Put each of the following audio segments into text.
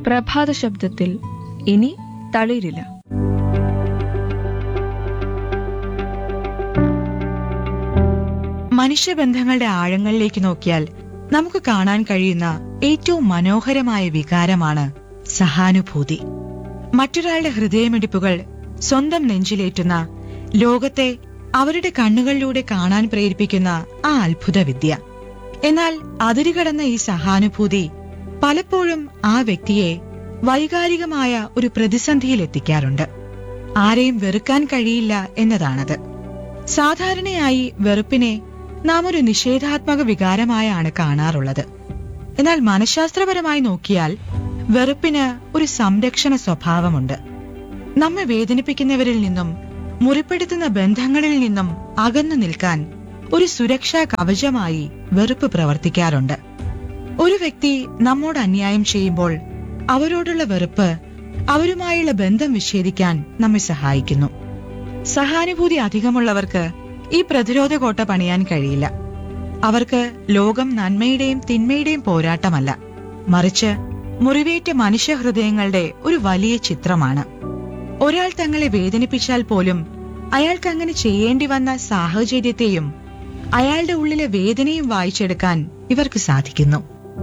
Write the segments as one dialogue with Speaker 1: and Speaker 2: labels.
Speaker 1: പ്രഭാത ശബ്ദത്തിൽ ഇനി തളിരില്ല
Speaker 2: മനുഷ്യബന്ധങ്ങളുടെ ആഴങ്ങളിലേക്ക് നോക്കിയാൽ നമുക്ക് കാണാൻ കഴിയുന്ന ഏറ്റവും മനോഹരമായ വികാരമാണ് സഹാനുഭൂതി മറ്റൊരാളുടെ ഹൃദയമിടിപ്പുകൾ സ്വന്തം നെഞ്ചിലേറ്റുന്ന ലോകത്തെ അവരുടെ കണ്ണുകളിലൂടെ കാണാൻ പ്രേരിപ്പിക്കുന്ന ആ അത്ഭുത വിദ്യ എന്നാൽ അതിരുകടന്ന ഈ സഹാനുഭൂതി പലപ്പോഴും ആ വ്യക്തിയെ വൈകാരികമായ ഒരു പ്രതിസന്ധിയിൽ എത്തിക്കാറുണ്ട് ആരെയും വെറുക്കാൻ കഴിയില്ല എന്നതാണത് സാധാരണയായി വെറുപ്പിനെ നാം ഒരു നിഷേധാത്മക വികാരമായാണ് കാണാറുള്ളത് എന്നാൽ മനഃശാസ്ത്രപരമായി നോക്കിയാൽ വെറുപ്പിന് ഒരു സംരക്ഷണ സ്വഭാവമുണ്ട് നമ്മെ വേദനിപ്പിക്കുന്നവരിൽ നിന്നും മുറിപ്പെടുത്തുന്ന ബന്ധങ്ങളിൽ നിന്നും അകന്നു നിൽക്കാൻ ഒരു സുരക്ഷാ കവചമായി വെറുപ്പ് പ്രവർത്തിക്കാറുണ്ട് ഒരു വ്യക്തി നമ്മോട് അന്യായം ചെയ്യുമ്പോൾ അവരോടുള്ള വെറുപ്പ് അവരുമായുള്ള ബന്ധം വിച്ഛേദിക്കാൻ നമ്മെ സഹായിക്കുന്നു സഹാനുഭൂതി അധികമുള്ളവർക്ക് ഈ പ്രതിരോധ കോട്ട പണിയാൻ കഴിയില്ല അവർക്ക് ലോകം നന്മയുടെയും തിന്മയുടെയും പോരാട്ടമല്ല മറിച്ച് മുറിവേറ്റ മനുഷ്യഹൃദയങ്ങളുടെ ഒരു വലിയ ചിത്രമാണ് ഒരാൾ തങ്ങളെ വേദനിപ്പിച്ചാൽ പോലും അയാൾക്ക് അങ്ങനെ ചെയ്യേണ്ടി വന്ന സാഹചര്യത്തെയും അയാളുടെ ഉള്ളിലെ വേദനയും വായിച്ചെടുക്കാൻ ഇവർക്ക് സാധിക്കുന്നു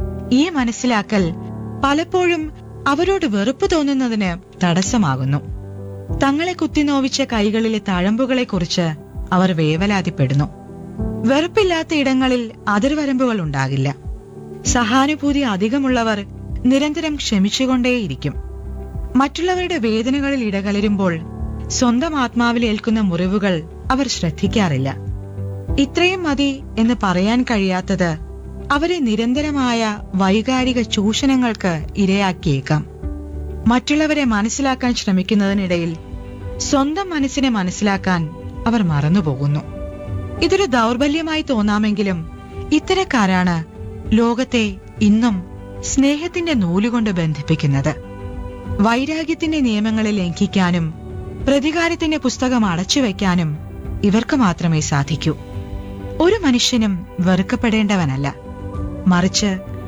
Speaker 2: ഈ മനസ്സിലാക്കൽ പലപ്പോഴും അവരോട് വെറുപ്പ് തോന്നുന്നതിന് തടസ്സമാകുന്നു തങ്ങളെ കുത്തിനോവിച്ച കൈകളിലെ തഴമ്പുകളെക്കുറിച്ച് അവർ വേവലാതിപ്പെടുന്നു വെറുപ്പില്ലാത്ത ഇടങ്ങളിൽ അതിർവരമ്പുകൾ ഉണ്ടാകില്ല സഹാനുഭൂതി അധികമുള്ളവർ നിരന്തരം ക്ഷമിച്ചുകൊണ്ടേയിരിക്കും മറ്റുള്ളവരുടെ വേദനകളിൽ ഇടകലരുമ്പോൾ സ്വന്തം ആത്മാവിൽ ഏൽക്കുന്ന മുറിവുകൾ അവർ ശ്രദ്ധിക്കാറില്ല ഇത്രയും മതി എന്ന് പറയാൻ കഴിയാത്തത് അവരെ നിരന്തരമായ വൈകാരിക ചൂഷണങ്ങൾക്ക് ഇരയാക്കിയേക്കാം മറ്റുള്ളവരെ മനസ്സിലാക്കാൻ ശ്രമിക്കുന്നതിനിടയിൽ സ്വന്തം മനസ്സിനെ മനസ്സിലാക്കാൻ അവർ മറന്നുപോകുന്നു ഇതൊരു ദൗർബല്യമായി തോന്നാമെങ്കിലും ഇത്തരക്കാരാണ് ലോകത്തെ ഇന്നും സ്നേഹത്തിന്റെ നൂലുകൊണ്ട് ബന്ധിപ്പിക്കുന്നത് വൈരാഗ്യത്തിന്റെ നിയമങ്ങളെ ലംഘിക്കാനും പ്രതികാരത്തിന്റെ പുസ്തകം അടച്ചുവെക്കാനും ഇവർക്ക് മാത്രമേ സാധിക്കൂ ഒരു മനുഷ്യനും വെറുക്കപ്പെടേണ്ടവനല്ല മറിച്ച്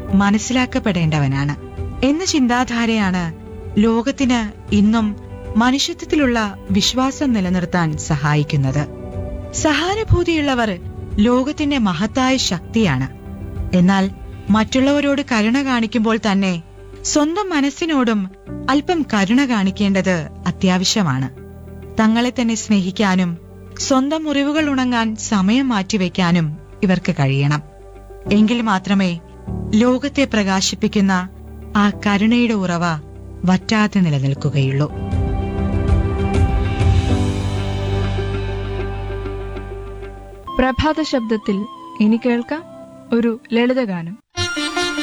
Speaker 2: മനസ്സിലാക്കപ്പെടേണ്ടവനാണ് എന്ന ചിന്താധാരയാണ് ലോകത്തിന് ഇന്നും മനുഷ്യത്വത്തിലുള്ള വിശ്വാസം നിലനിർത്താൻ സഹായിക്കുന്നത് സഹാനുഭൂതിയുള്ളവർ ലോകത്തിന്റെ മഹത്തായ ശക്തിയാണ് എന്നാൽ മറ്റുള്ളവരോട് കരുണ കാണിക്കുമ്പോൾ തന്നെ സ്വന്തം മനസ്സിനോടും അല്പം കരുണ കാണിക്കേണ്ടത് അത്യാവശ്യമാണ് തങ്ങളെ തന്നെ സ്നേഹിക്കാനും സ്വന്തം മുറിവുകൾ ഉണങ്ങാൻ സമയം മാറ്റിവെക്കാനും ഇവർക്ക് കഴിയണം എങ്കിൽ മാത്രമേ ലോകത്തെ പ്രകാശിപ്പിക്കുന്ന ആ കരുണയുടെ ഉറവ വറ്റാതെ നിലനിൽക്കുകയുള്ളൂ
Speaker 1: പ്രഭാത ശബ്ദത്തിൽ ഇനി കേൾക്കാം ഒരു ലളിതഗാനം